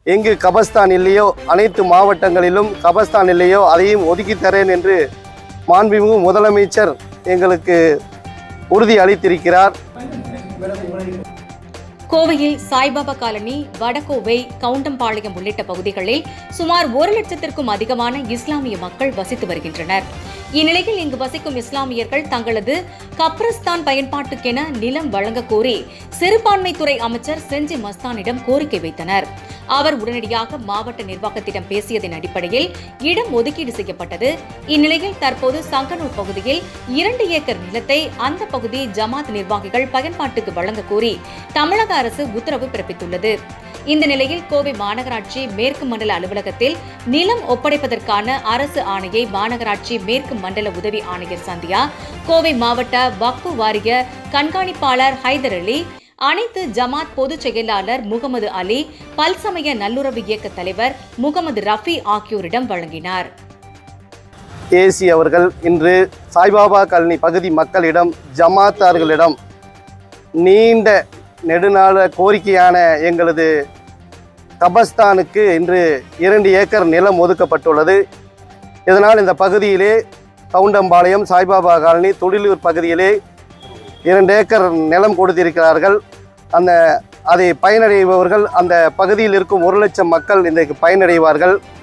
எங்கு கபஸ்தான் இல்லையோ அனைத்து மாவட்டங்களிலும் கபஸ்தான் இல்லையோ அதையும் ஒதுக்கி தரேன் என்று மாண்புமிகு முதலமைச்சர் எங்களுக்கு உறுதி அளித்திருக்கிறார் கோவையில் சாய்பாபா காலனி வடகோவை கவுண்டம்பாளையம் உள்ளிட்ட பகுதிகளில் சுமார் ஒரு லட்சத்திற்கும் அதிகமான இஸ்லாமிய மக்கள் வசித்து வருகின்றனர் இந்நிலையில் இங்கு வசிக்கும் இஸ்லாமியர்கள் தங்களது கப்ரஸ்தான் பயன்பாட்டுக்கென நிலம் வழங்க கோரி சிறுபான்மைத்துறை அமைச்சர் செஞ்சி மஸ்தானிடம் கோரிக்கை வைத்தனர் அவர் உடனடியாக மாவட்ட நிர்வாகத்திடம் பேசியதன் அடிப்படையில் இடம் ஒதுக்கீடு செய்யப்பட்டது இந்நிலையில் தற்போது சங்கனூர் பகுதியில் இரண்டு ஏக்கர் நிலத்தை அந்த பகுதி ஜமாத் நிர்வாகிகள் பயன்பாட்டுக்கு வழங்க கோரி தமிழக அரசு உத்தரவு பிறப்பித்துள்ளது இந்த நிலையில் கோவை மாநகராட்சி மேற்கு மண்டல அலுவலகத்தில் நிலம் ஒப்படைப்பதற்கான அரசு ஆணையை மாநகராட்சி மேற்கு மண்டல உதவி ஆணையர் சந்தியா கோவை மாவட்ட வக்பு வாரிய கண்காணிப்பாளர் ஹைதர் அலி அனைத்து ஜமாத் பொதுச் செயலாளர் முகமது அலி பல்சமய நல்லுறவு இயக்க தலைவர் முகமது ரஃபி ஆகியோரிடம் வழங்கினார் ஏசி அவர்கள் இன்று சாய்பாபா காலனி பகுதி மக்களிடம் ஜமாத்தார்களிடம் நீண்ட நெடுநாள கோரிக்கையான எங்களது கபஸ்தானுக்கு இன்று இரண்டு ஏக்கர் நிலம் ஒதுக்கப்பட்டுள்ளது இதனால் இந்த பகுதியிலே கவுண்டம்பாளையம் சாய்பாபா காலனி தொழிலூர் பகுதியிலே இரண்டு ஏக்கர் நிலம் கொடுத்திருக்கிறார்கள் அந்த அதை பயனடைபவர்கள் அந்த பகுதியில் இருக்கும் ஒரு லட்சம் மக்கள் இன்றைக்கு பயனடைவார்கள்